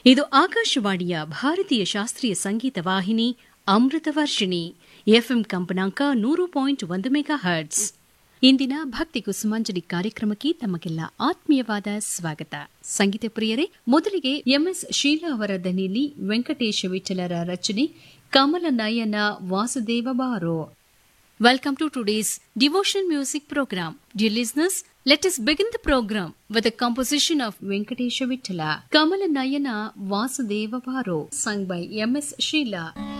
ಇದು ಆಕಾಶವಾಣಿಯ ಭಾರತೀಯ ಶಾಸ್ತ್ರೀಯ ಸಂಗೀತ ವಾಹಿನಿ ಅಮೃತ ವರ್ಷಿಣಿ ಎಫ್ಎಂ ಕಂಪನಾಂಕ ನೂರು ಪಾಯಿಂಟ್ ಒಂದು ಮೆಗಾ ಹರ್ಟ್ಸ್ ಇಂದಿನ ಭಕ್ತಿ ಕುಸುಮಾಂಜಲಿ ಕಾರ್ಯಕ್ರಮಕ್ಕೆ ತಮಗೆಲ್ಲ ಆತ್ಮೀಯವಾದ ಸ್ವಾಗತ ಸಂಗೀತ ಪ್ರಿಯರೇ ಮೊದಲಿಗೆ ಎಂಎಸ್ ಶೀಲಾ ಅವರ ದನಿಯಲ್ಲಿ ವೆಂಕಟೇಶ ವಿಠಲರ ರಚನೆ ಕಮಲ ನಯನ ವಾಸುದೇವ ಬಾರೋ Welcome to today's devotional music program. Dear listeners, let us begin the program with a composition of Venkatesha Vittala, Kamala Nayana Vasudeva Bharo, sung by M.S. Sheila.